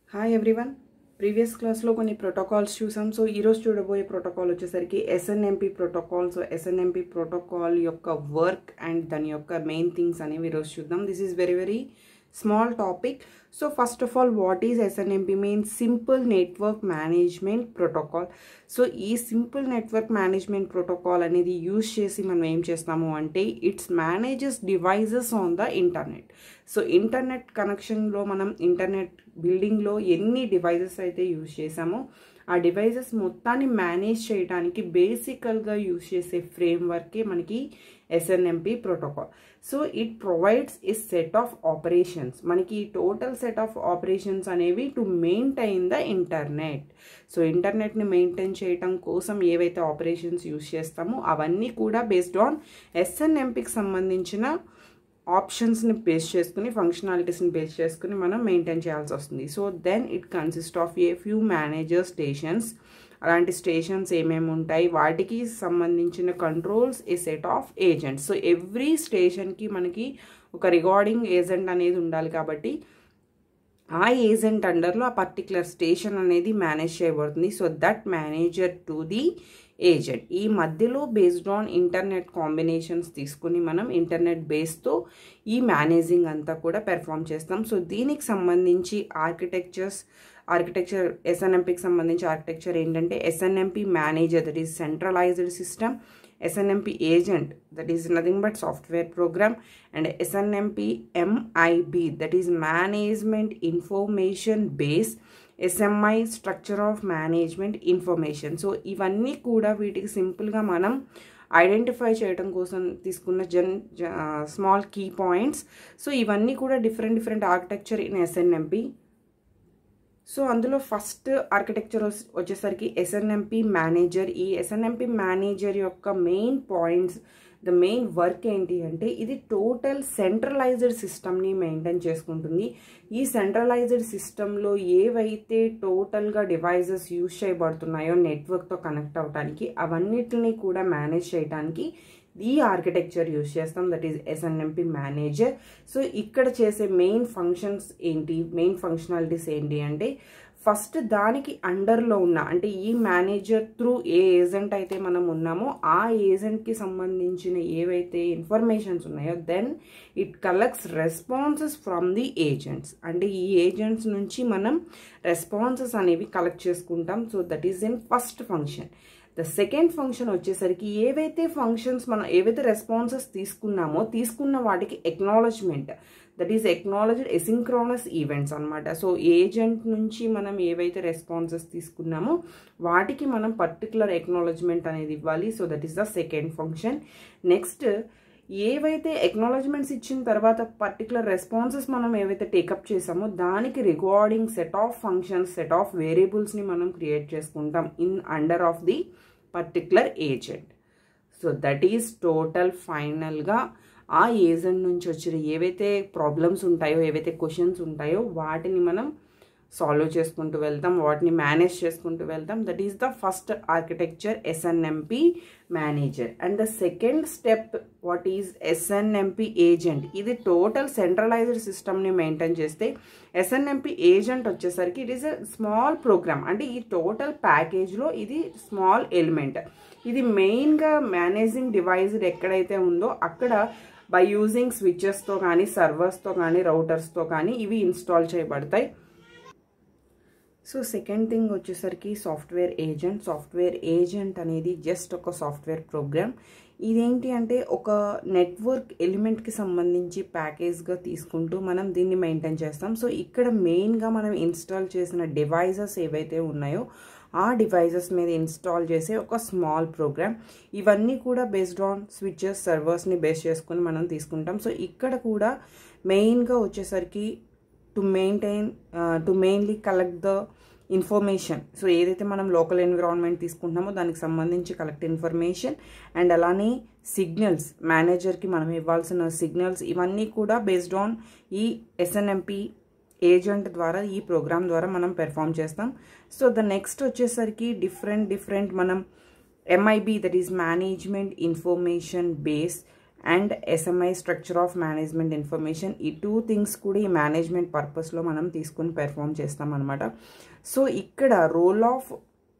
hi everyone previous క్లాస్లో కొన్ని protocols చూసాం సో ఈరోజు చూడబోయే ప్రోటోకాల్ వచ్చేసరికి SNMP protocol so SNMP protocol యొక్క వర్క్ అండ్ దాని యొక్క మెయిన్ థింగ్స్ అనేవి ఈరోజు చూద్దాం this is very very small topic so first of all what is SNMP mean simple network management protocol so ఈ సింపుల్ నెట్వర్క్ మేనేజ్మెంట్ ప్రోటోకాల్ అనేది use చేసి మనం ఏం చేస్తాము అంటే it's manages devices on the internet so internet కనెక్షన్లో మనం internet బిల్డింగ్లో ఎన్ని డివైజెస్ అయితే యూజ్ చేసామో ఆ డివైజెస్ మొత్తాన్ని మేనేజ్ చేయడానికి బేసికల్గా యూజ్ చేసే ఫ్రేమ్వర్కే మనకి SNMP protocol so it provides a set of operations మనకి టోటల్ సెట్ ఆఫ్ ఆపరేషన్స్ అనేవి to maintain the internet so ఇంటర్నెట్ని మెయింటైన్ చేయటం కోసం ఏవైతే ఆపరేషన్స్ యూజ్ చేస్తామో అవన్నీ కూడా బేస్డ్ ఆన్ ఎస్ఎన్ఎంపికి సంబంధించిన ఆప్షన్స్ని బేస్ చేసుకుని ఫంక్షనాలిటీస్ని బేస్ చేసుకుని మనం మెయింటైన్ చేయాల్సి వస్తుంది so then it consist of a few manager stations అలాంటి స్టేషన్స్ ఏమేమి ఉంటాయి వాటికి సంబంధించిన controls a set of agents so every స్టేషన్కి మనకి ఒక రికార్డింగ్ ఏజెంట్ అనేది ఉండాలి కాబట్టి ఆ ఏజెంట్ అండర్లో ఆ పర్టికులర్ స్టేషన్ అనేది మేనేజ్ చేయబడుతుంది so that manager to the agent ఈ మధ్యలో బేస్డ్ ఆన్ ఇంటర్నెట్ కాంబినేషన్స్ తీసుకుని మనం ఇంటర్నెట్ బేస్తో ఈ మేనేజింగ్ అంతా కూడా పెర్ఫామ్ చేస్తాం సో దీనికి సంబంధించి ఆర్కిటెక్చర్స్ ఆర్కిటెక్చర్ ఎస్ఎన్ఎంపికి సంబంధించి ఆర్కిటెక్చర్ ఏంటంటే SNMP manager that is centralised system SNMP agent that is nothing but software program and SNMP MIB that is management information base SMI structure of management information so ఇవన్నీ కూడా వీటికి సింపుల్గా మనం identify చేయడం కోసం తీసుకున్న జన్ స్మాల్ కీ పాయింట్స్ సో ఇవన్నీ కూడా different different architecture in SNMP so అందులో ఫస్ట్ ఆర్కిటెక్చర్ వచ్చేసరికి ఎస్ఎన్ఎంపి మేనేజర్ ఈ ఎస్ఎన్ఎంపి మేనేజర్ యొక్క main points the main work ఏంటి అంటే ఇది టోటల్ సెంట్రలైజ్డ్ సిస్టమ్ని మెయింటైన్ చేసుకుంటుంది ఈ సెంట్రలైజ్డ్ సిస్టంలో ఏవైతే టోటల్గా డివైజెస్ యూజ్ చేయబడుతున్నాయో నెట్వర్క్తో కనెక్ట్ అవడానికి అవన్నిటిని కూడా మేనేజ్ చేయడానికి ఈ ఆర్కిటెక్చర్ యూజ్ చేస్తాం that is SNMP manager so ఇక్కడ చేసే మెయిన్ ఫంక్షన్స్ ఏంటి మెయిన్ ఫంక్షనాలిటీస్ ఏంటి అంటే ఫస్ట్ దానికి అండర్లో ఉన్న అంటే ఈ మేనేజర్ త్రూ ఏ ఏజెంట్ అయితే మనం ఉన్నామో ఆ ఏజెంట్కి సంబంధించిన ఏవైతే ఇన్ఫర్మేషన్స్ ఉన్నాయో then it collects responses from the agents అంటే ఈ ఏజెంట్స్ నుంచి మనం రెస్పాన్సెస్ అనేవి కలెక్ట్ చేసుకుంటాం so that is in first function the second function వచ్చేసరికి ఏవైతే ఫంక్షన్స్ మనం ఏవైతే రెస్పాన్సెస్ తీసుకున్నామో తీసుకున్న వాటికి acknowledgement that is acknowledged asynchronous events అనమాట సో ఏజెంట్ నుంచి మనం ఏవైతే రెస్పాన్సెస్ తీసుకున్నామో వాటికి మనం పర్టికులర్ ఎక్నాలజ్మెంట్ అనేది ఇవ్వాలి so that is the second function next ఏవైతే ఎక్నాలజ్మెంట్స్ ఇచ్చిన తర్వాత పర్టికులర్ రెస్పాన్సెస్ మనం ఏవైతే టేకప్ చేసామో దానికి recording set of functions set of వేరియబుల్స్ని మనం క్రియేట్ చేసుకుంటాం in under of the particular agent so that is total ఫైనల్గా ఆ ఏజెంట్ నుంచి వచ్చిన ఏవైతే ప్రాబ్లమ్స్ ఉంటాయో ఏవైతే క్వశ్చన్స్ ఉంటాయో వాటిని మనం సాల్వ్ చేసుకుంటూ వెళ్తాం వాటిని మేనేజ్ చేసుకుంటూ వెళ్తాం that is the first architecture SNMP manager and the second step what is SNMP agent ఇది టోటల్ సెంట్రలైజ్డ్ సిస్టమ్ని మెయింటైన్ చేస్తే ఎస్ఎన్ఎంపి ఏజెంట్ వచ్చేసరికి it is a small program అంటే ఈ టోటల్ ప్యాకేజ్లో ఇది స్మాల్ ఎలిమెంట్ ఇది మెయిన్గా మేనేజింగ్ డివైజ్ ఎక్కడైతే ఉందో అక్కడ బై యూజింగ్ స్విచెస్తో కానీ సర్వర్స్తో కానీ రౌటర్స్తో కానీ ఇవి ఇన్స్టాల్ చేయబడతాయి సో సెకండ్ థింగ్ వచ్చేసరికి సాఫ్ట్వేర్ ఏజెంట్ సాఫ్ట్వేర్ ఏజెంట్ అనేది జస్ట్ ఒక సాఫ్ట్వేర్ ప్రోగ్రామ్ ఇదేంటి అంటే ఒక నెట్వర్క్ ఎలిమెంట్కి సంబంధించి ప్యాకేజ్గా తీసుకుంటూ మనం దీన్ని మెయింటైన్ చేస్తాం సో ఇక్కడ మెయిన్గా మనం ఇన్స్టాల్ చేసిన డివైజెస్ ఏవైతే ఉన్నాయో ఆ డివైజెస్ మీద ఇన్స్టాల్ చేసే ఒక స్మాల్ ప్రోగ్రామ్ ఇవన్నీ కూడా బేస్డ్ ఆన్ స్విచెస్ సర్వర్స్ని బేస్ చేసుకుని మనం తీసుకుంటాం సో ఇక్కడ కూడా మెయిన్గా వచ్చేసరికి to maintain to mainly collect the information so ఏదైతే మనం లోకల్ ఎన్విరాన్మెంట్ తీసుకుంటున్నామో దానికి సంబంధించి కలెక్ట్ ఇన్ఫర్మేషన్ అండ్ అలానే సిగ్నల్స్ మేనేజర్కి మనం ఇవ్వాల్సిన సిగ్నల్స్ ఇవన్నీ కూడా బేస్డ్ ఆన్ ఈ ఎస్ఎన్ఎంపి ఏజెంట్ ద్వారా ఈ ప్రోగ్రామ్ ద్వారా మనం పెర్ఫామ్ చేస్తాం సో ద నెక్స్ట్ వచ్చేసరికి డిఫరెంట్ డిఫరెంట్ మనం MIB that is management information base and SMI structure of management information ఈ టూ థింగ్స్ కూడా ఈ మేనేజ్మెంట్ పర్పస్లో మనం తీసుకుని పెర్ఫామ్ చేస్తాం అనమాట సో ఇక్కడ role of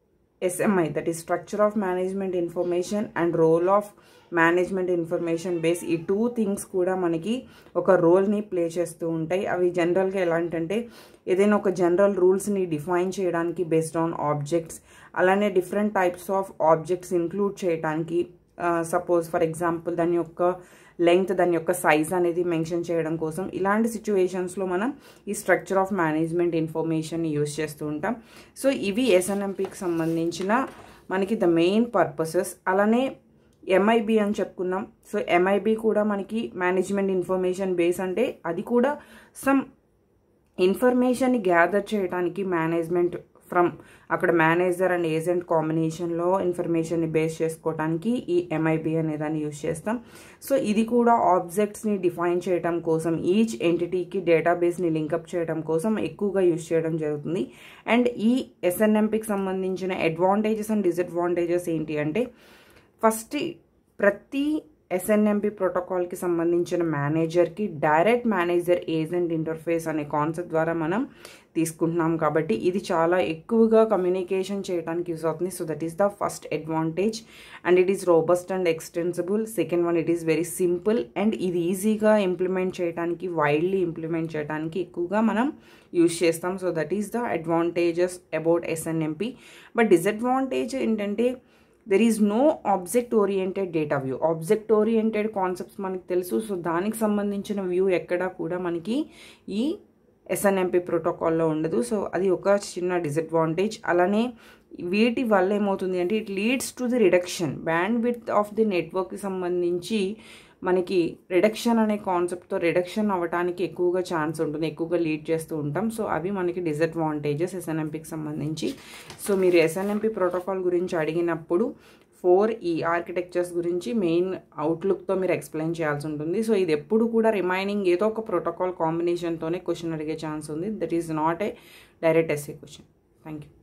SMI that is structure of management information and role of management information base ఈ టూ థింగ్స్ కూడా మనకి ఒక రోల్ని ప్లే చేస్తూ ఉంటాయి అవి జనరల్గా ఎలాంటంటే ఏదైనా ఒక జనరల్ రూల్స్ని డిఫైన్ చేయడానికి బేస్డ్ ఆన్ ఆబ్జెక్ట్స్ అలానే different types of objects include చేయడానికి సపోజ్ ఫర్ ఎగ్జాంపుల్ దాని యొక్క లెంగ్త్ దాని యొక్క సైజ్ అనేది మెన్షన్ చేయడం కోసం ఇలాంటి సిచ్యువేషన్స్లో మనం ఈ structure of management information use చేస్తూ ఉంటాం సో ఇవి ఎస్ఎన్ఎంపికి సంబంధించిన మనకి ద మెయిన్ పర్పసెస్ అలానే ఎంఐబి అని చెప్పుకున్నాం సో ఎంఐబి కూడా మనకి మేనేజ్మెంట్ ఇన్ఫర్మేషన్ బేస్ అంటే అది కూడా సమ్ ఇన్ఫర్మేషన్ని గ్యాదర్ చేయడానికి మేనేజ్మెంట్ ఫ్రమ్ అక్కడ మేనేజర్ అండ్ ఏజెంట్ కాంబినేషన్లో ఇన్ఫర్మేషన్ని బేస్ చేసుకోవడానికి ఈ ఎంఐబి అనే దాన్ని యూస్ చేస్తాం సో ఇది కూడా ఆబ్జెక్ట్స్ని డిఫైన్ చేయడం కోసం ఈచ్ ఎంటిటీకి డేటాబేస్ని లింకప్ చేయడం కోసం ఎక్కువగా యూస్ చేయడం జరుగుతుంది అండ్ ఈ ఎస్ఎన్ఎంపికి సంబంధించిన అడ్వాంటేజెస్ అండ్ డిసడ్వాంటేజెస్ ఏంటి అంటే ఫస్ట్ ప్రతి ఎస్ఎన్ఎంపి ప్రోటోకాల్కి సంబంధించిన మేనేజర్కి డైరెక్ట్ మేనేజర్ ఏజెంట్ ఇంటర్ఫేస్ అనే కాన్సెప్ట్ ద్వారా మనం తీసుకుంటున్నాం కాబట్టి ఇది చాలా ఎక్కువగా కమ్యూనికేషన్ చేయడానికి యూస్ అవుతుంది so that is the first advantage and it is robust and extensible second one it is very simple and ఇది ఈజీగా ఇంప్లిమెంట్ చేయడానికి వైడ్లీ ఇంప్లిమెంట్ చేయడానికి ఎక్కువగా మనం యూస్ చేస్తాం so that is the advantages about SNMP but disadvantage ఏంటంటే there is no object oriented data view object oriented concepts మనకి తెలుసు సో దానికి సంబంధించిన వ్యూ ఎక్కడా కూడా మనకి ఈ ఎస్ఎన్ఎంపి ప్రోటోకాల్లో ఉండదు సో అది ఒక చిన్న డిసడ్వాంటేజ్ అలానే వీటి వల్ల ఏమవుతుంది అంటే it leads to the reduction bandwidth of the నెట్వర్క్కి సంబంధించి మనకి రిడక్షన్ అనే కాన్సెప్ట్తో రిడక్షన్ అవ్వడానికి ఎక్కువగా ఛాన్స్ ఉంటుంది ఎక్కువగా లీడ్ చేస్తూ ఉంటాం సో అవి మనకి డిసడ్వాంటేజెస్ ఎస్ఎన్ఎంపికి సంబంధించి సో మీరు ఎస్ఎన్ఎంపి ప్రోటోకాల్ గురించి అడిగినప్పుడు ఫోర్ ఈ ఆర్కిటెక్చర్స్ గురించి మెయిన్ అవుట్లుక్తో మీరు ఎక్స్ప్లెయిన్ చేయాల్సి ఉంటుంది సో ఇది ఎప్పుడు కూడా రిమైనింగ్ ఏదో ఒక ప్రోటోకాల్ కాంబినేషన్తోనే క్వశ్చన్ అడిగే ఛాన్స్ ఉంది that is not a direct SA question thank you